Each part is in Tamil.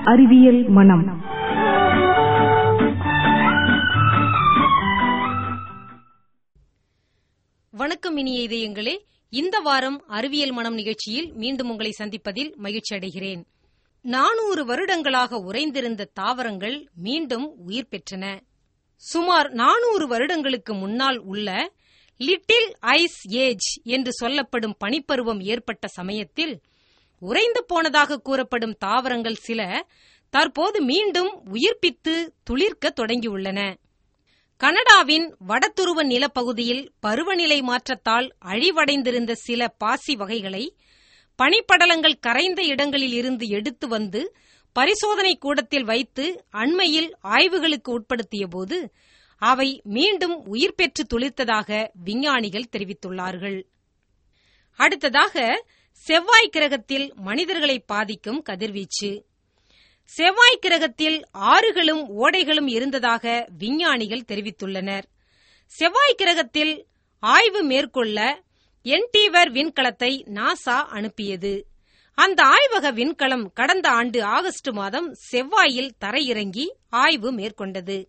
அறிவியல் மனம் வணக்கம் இனிய இதயங்களே இந்த வாரம் அறிவியல் மனம் நிகழ்ச்சியில் மீண்டும் உங்களை சந்திப்பதில் மகிழ்ச்சி அடைகிறேன் நானூறு வருடங்களாக உறைந்திருந்த தாவரங்கள் மீண்டும் உயிர் பெற்றன சுமார் நானூறு வருடங்களுக்கு முன்னால் உள்ள லிட்டில் ஐஸ் ஏஜ் என்று சொல்லப்படும் பனிப்பருவம் ஏற்பட்ட சமயத்தில் உறைந்து போனதாக கூறப்படும் தாவரங்கள் சில தற்போது மீண்டும் உயிர்ப்பித்து துளிர்க்க தொடங்கியுள்ளன கனடாவின் வடதுருவ நிலப்பகுதியில் பருவநிலை மாற்றத்தால் அழிவடைந்திருந்த சில பாசி வகைகளை பனிப்படலங்கள் கரைந்த இடங்களில் இருந்து எடுத்து வந்து பரிசோதனை கூடத்தில் வைத்து அண்மையில் ஆய்வுகளுக்கு உட்படுத்தியபோது அவை மீண்டும் உயிர் பெற்று துளிர்த்ததாக விஞ்ஞானிகள் தெரிவித்துள்ளார்கள் அடுத்ததாக செவ்வாய் கிரகத்தில் மனிதர்களை பாதிக்கும் கதிர்வீச்சு செவ்வாய் கிரகத்தில் ஆறுகளும் ஓடைகளும் இருந்ததாக விஞ்ஞானிகள் தெரிவித்துள்ளனர் செவ்வாய் கிரகத்தில் ஆய்வு மேற்கொள்ள என்டீவர் விண்கலத்தை நாசா அனுப்பியது அந்த ஆய்வக விண்கலம் கடந்த ஆண்டு ஆகஸ்ட் மாதம் செவ்வாயில் தரையிறங்கி ஆய்வு மேற்கொண்டது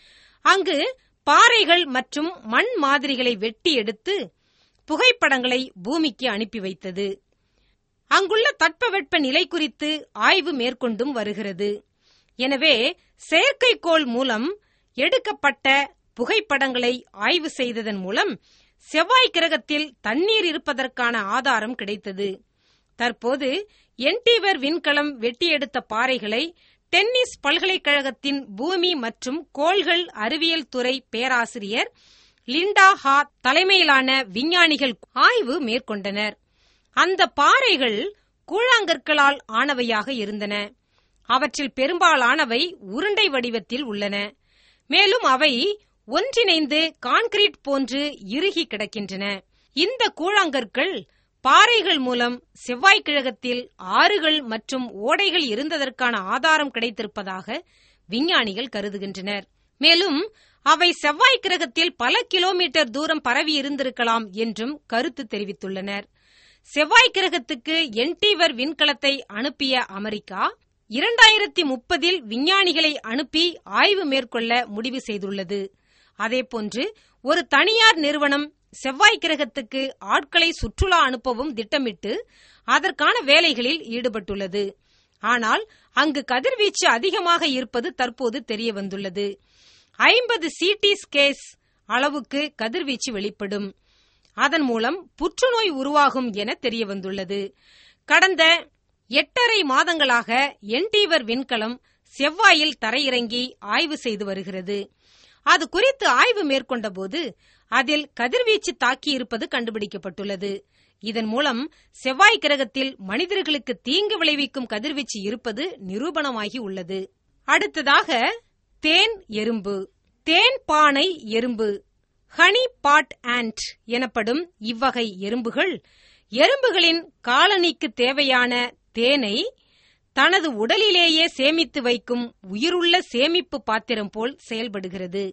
அங்கு பாறைகள் மற்றும் மண் மாதிரிகளை வெட்டி எடுத்து புகைப்படங்களை பூமிக்கு அனுப்பி வைத்தது அங்குள்ள தட்பவெட்ப நிலை குறித்து ஆய்வு மேற்கொண்டும் வருகிறது எனவே செயற்கைக்கோள் மூலம் எடுக்கப்பட்ட புகைப்படங்களை ஆய்வு செய்ததன் மூலம் செவ்வாய் கிரகத்தில் தண்ணீர் இருப்பதற்கான ஆதாரம் கிடைத்தது தற்போது என்டீவர் விண்கலம் வெட்டி எடுத்த பாறைகளை டென்னிஸ் பல்கலைக்கழகத்தின் பூமி மற்றும் கோள்கள் அறிவியல் துறை பேராசிரியர் லிண்டா ஹா தலைமையிலான விஞ்ஞானிகள் ஆய்வு மேற்கொண்டனர் அந்த பாறைகள் கூழாங்கற்களால் ஆனவையாக இருந்தன அவற்றில் பெரும்பாலானவை உருண்டை வடிவத்தில் உள்ளன மேலும் அவை ஒன்றிணைந்து கான்கிரீட் போன்று இறுகி கிடக்கின்றன இந்த கூழாங்கற்கள் பாறைகள் மூலம் செவ்வாய் கிழகத்தில் ஆறுகள் மற்றும் ஓடைகள் இருந்ததற்கான ஆதாரம் கிடைத்திருப்பதாக விஞ்ஞானிகள் கருதுகின்றனர் மேலும் அவை செவ்வாய் கிரகத்தில் பல கிலோமீட்டர் தூரம் பரவி இருந்திருக்கலாம் என்றும் கருத்து தெரிவித்துள்ளனர் செவ்வாய் கிரகத்துக்கு என்டீவர் விண்கலத்தை அனுப்பிய அமெரிக்கா இரண்டாயிரத்தி முப்பதில் விஞ்ஞானிகளை அனுப்பி ஆய்வு மேற்கொள்ள முடிவு செய்துள்ளது அதேபோன்று ஒரு தனியார் நிறுவனம் செவ்வாய் கிரகத்துக்கு ஆட்களை சுற்றுலா அனுப்பவும் திட்டமிட்டு அதற்கான வேலைகளில் ஈடுபட்டுள்ளது ஆனால் அங்கு கதிர்வீச்சு அதிகமாக இருப்பது தற்போது தெரிய வந்துள்ளது ஐம்பது சிடி ஸ்கேஸ் அளவுக்கு கதிர்வீச்சு வெளிப்படும் அதன் மூலம் புற்றுநோய் உருவாகும் என தெரிய வந்துள்ளது கடந்த எட்டரை மாதங்களாக என்டீவர் விண்கலம் செவ்வாயில் தரையிறங்கி ஆய்வு செய்து வருகிறது அது குறித்து ஆய்வு மேற்கொண்டபோது அதில் கதிர்வீச்சு தாக்கியிருப்பது கண்டுபிடிக்கப்பட்டுள்ளது இதன் மூலம் செவ்வாய் கிரகத்தில் மனிதர்களுக்கு தீங்கு விளைவிக்கும் கதிர்வீச்சு இருப்பது நிரூபணமாகி உள்ளது அடுத்ததாக தேன் எறும்பு தேன் பானை எறும்பு ஹனி பாட் ஆண்ட் எனப்படும் இவ்வகை எறும்புகள் எறும்புகளின் காலனிக்கு தேவையான தேனை தனது உடலிலேயே சேமித்து வைக்கும் உயிருள்ள சேமிப்பு பாத்திரம் போல் செயல்படுகிறது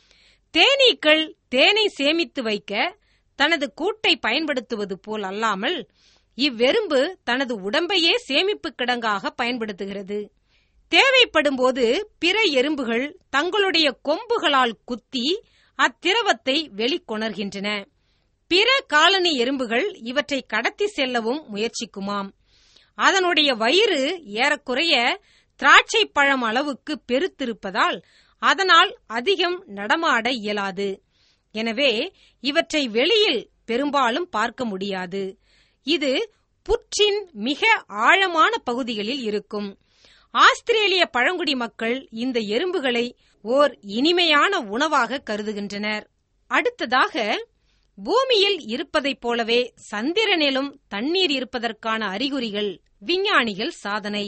தேனீக்கள் தேனை சேமித்து வைக்க தனது கூட்டை பயன்படுத்துவது போல் அல்லாமல் இவ்வெறும்பு தனது உடம்பையே சேமிப்பு கிடங்காக பயன்படுத்துகிறது தேவைப்படும்போது பிற எறும்புகள் தங்களுடைய கொம்புகளால் குத்தி அத்திரவத்தை வெளிக்கொணர்கின்றன பிற காலனி எறும்புகள் இவற்றை கடத்தி செல்லவும் முயற்சிக்குமாம் அதனுடைய வயிறு ஏறக்குறைய திராட்சை பழம் அளவுக்கு பெருத்திருப்பதால் அதனால் அதிகம் நடமாட இயலாது எனவே இவற்றை வெளியில் பெரும்பாலும் பார்க்க முடியாது இது புற்றின் மிக ஆழமான பகுதிகளில் இருக்கும் ஆஸ்திரேலிய பழங்குடி மக்கள் இந்த எறும்புகளை ஓர் இனிமையான உணவாக கருதுகின்றனர் அடுத்ததாக பூமியில் இருப்பதைப் போலவே சந்திரனிலும் தண்ணீர் இருப்பதற்கான அறிகுறிகள் விஞ்ஞானிகள் சாதனை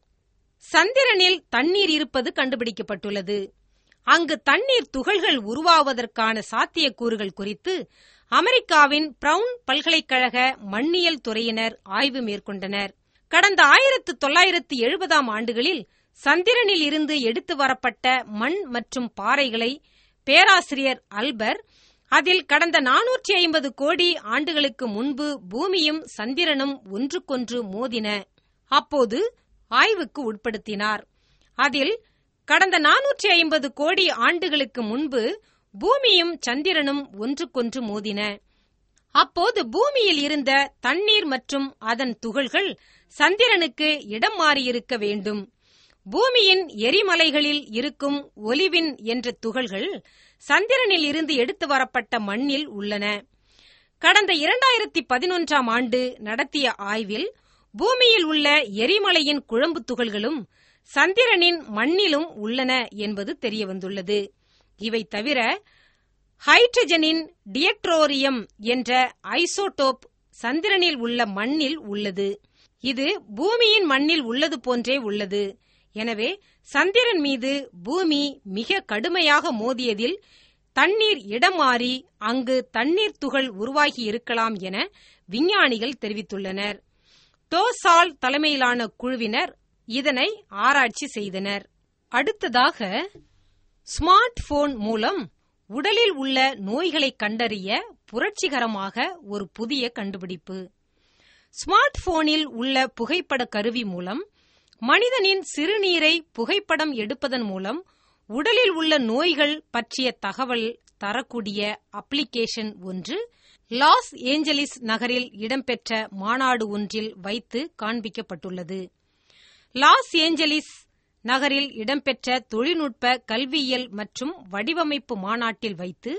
சந்திரனில் தண்ணீர் இருப்பது கண்டுபிடிக்கப்பட்டுள்ளது அங்கு தண்ணீர் துகள்கள் உருவாவதற்கான சாத்தியக்கூறுகள் குறித்து அமெரிக்காவின் பிரவுன் பல்கலைக்கழக மண்ணியல் துறையினர் ஆய்வு மேற்கொண்டனர் கடந்த ஆயிரத்து தொள்ளாயிரத்து எழுபதாம் ஆண்டுகளில் சந்திரனில் இருந்து எடுத்து வரப்பட்ட மண் மற்றும் பாறைகளை பேராசிரியர் அல்பர் அதில் கடந்த நானூற்றி ஐம்பது கோடி ஆண்டுகளுக்கு முன்பு பூமியும் சந்திரனும் ஒன்றுக்கொன்று மோதின அப்போது ஆய்வுக்கு உட்படுத்தினார் அதில் கடந்த நானூற்றி ஐம்பது கோடி ஆண்டுகளுக்கு முன்பு பூமியும் சந்திரனும் ஒன்றுக்கொன்று மோதின அப்போது பூமியில் இருந்த தண்ணீர் மற்றும் அதன் துகள்கள் சந்திரனுக்கு இடம் மாறியிருக்க வேண்டும் பூமியின் எரிமலைகளில் இருக்கும் ஒலிவின் என்ற துகள்கள் சந்திரனில் இருந்து எடுத்து வரப்பட்ட மண்ணில் உள்ளன கடந்த இரண்டாயிரத்தி பதினொன்றாம் ஆண்டு நடத்திய ஆய்வில் பூமியில் உள்ள எரிமலையின் குழம்பு துகள்களும் சந்திரனின் மண்ணிலும் உள்ளன என்பது தெரியவந்துள்ளது இவை தவிர ஹைட்ரஜனின் டியக்ட்ரோரியம் என்ற ஐசோடோப் சந்திரனில் உள்ள மண்ணில் உள்ளது இது பூமியின் மண்ணில் உள்ளது போன்றே உள்ளது எனவே சந்திரன் மீது பூமி மிக கடுமையாக மோதியதில் தண்ணீர் இடம் மாறி அங்கு தண்ணீர் துகள் உருவாகி இருக்கலாம் என விஞ்ஞானிகள் தெரிவித்துள்ளனர் டோசால் தலைமையிலான குழுவினர் இதனை ஆராய்ச்சி செய்தனர் அடுத்ததாக ஸ்மார்ட் போன் மூலம் உடலில் உள்ள நோய்களை கண்டறிய புரட்சிகரமாக ஒரு புதிய கண்டுபிடிப்பு ஸ்மார்ட் போனில் உள்ள புகைப்பட கருவி மூலம் மனிதனின் சிறுநீரை புகைப்படம் எடுப்பதன் மூலம் உடலில் உள்ள நோய்கள் பற்றிய தகவல் தரக்கூடிய அப்ளிகேஷன் ஒன்று லாஸ் ஏஞ்சலிஸ் நகரில் இடம்பெற்ற மாநாடு ஒன்றில் வைத்து காண்பிக்கப்பட்டுள்ளது லாஸ் ஏஞ்சலிஸ் நகரில் இடம்பெற்ற தொழில்நுட்ப கல்வியியல் மற்றும் வடிவமைப்பு மாநாட்டில் வைத்து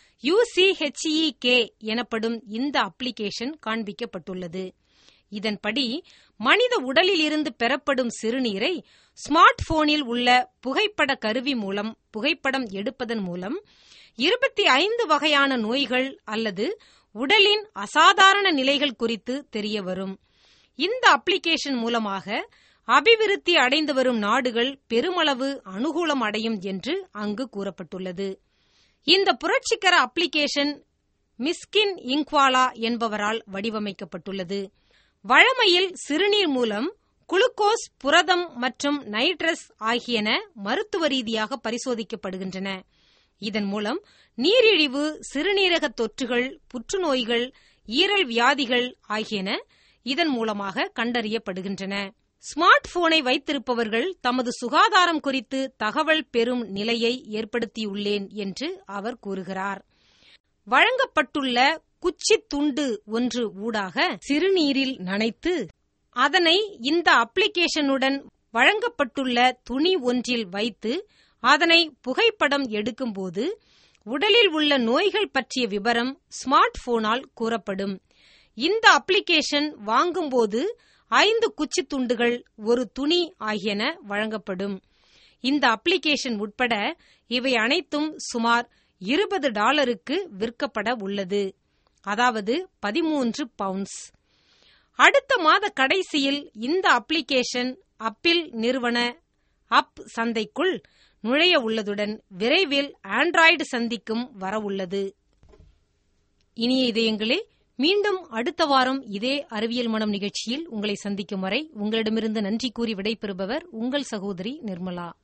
யுசிஹெச்இகே எனப்படும் இந்த அப்ளிகேஷன் காண்பிக்கப்பட்டுள்ளது இதன்படி மனித உடலில் இருந்து பெறப்படும் சிறுநீரை ஸ்மார்ட் போனில் உள்ள புகைப்பட கருவி மூலம் புகைப்படம் எடுப்பதன் மூலம் இருபத்தி ஐந்து வகையான நோய்கள் அல்லது உடலின் அசாதாரண நிலைகள் குறித்து தெரிய வரும் இந்த அப்ளிகேஷன் மூலமாக அபிவிருத்தி அடைந்து வரும் நாடுகள் பெருமளவு அனுகூலம் அடையும் என்று அங்கு கூறப்பட்டுள்ளது இந்த புரட்சிகர அப்ளிகேஷன் மிஸ்கின் இங்க்வாலா என்பவரால் வடிவமைக்கப்பட்டுள்ளது வழமையில் சிறுநீர் மூலம் குளுக்கோஸ் புரதம் மற்றும் நைட்ரஸ் ஆகியன மருத்துவ ரீதியாக பரிசோதிக்கப்படுகின்றன இதன் மூலம் நீரிழிவு சிறுநீரக தொற்றுகள் புற்றுநோய்கள் ஈரல் வியாதிகள் ஆகியன இதன் மூலமாக கண்டறியப்படுகின்றன ஸ்மார்ட் போனை வைத்திருப்பவர்கள் தமது சுகாதாரம் குறித்து தகவல் பெறும் நிலையை ஏற்படுத்தியுள்ளேன் என்று அவர் கூறுகிறார் வழங்கப்பட்டுள்ள குச்சி துண்டு ஒன்று ஊடாக சிறுநீரில் நனைத்து அதனை இந்த அப்ளிகேஷனுடன் வழங்கப்பட்டுள்ள துணி ஒன்றில் வைத்து அதனை புகைப்படம் எடுக்கும்போது உடலில் உள்ள நோய்கள் பற்றிய விவரம் ஸ்மார்ட் போனால் கூறப்படும் இந்த அப்ளிகேஷன் வாங்கும்போது ஐந்து குச்சி துண்டுகள் ஒரு துணி ஆகியன வழங்கப்படும் இந்த அப்ளிகேஷன் உட்பட இவை அனைத்தும் சுமார் இருபது டாலருக்கு விற்கப்பட உள்ளது அதாவது பதிமூன்று பவுண்ட்ஸ் அடுத்த மாத கடைசியில் இந்த அப்ளிகேஷன் அப்பிள் நிறுவன அப் சந்தைக்குள் நுழைய உள்ளதுடன் விரைவில் ஆண்ட்ராய்டு சந்திக்கும் வரவுள்ளது இனிய இதயங்களே மீண்டும் அடுத்த வாரம் இதே அறிவியல் மனம் நிகழ்ச்சியில் உங்களை சந்திக்கும் வரை உங்களிடமிருந்து நன்றி கூறி விடைபெறுபவர் உங்கள் சகோதரி நிர்மலா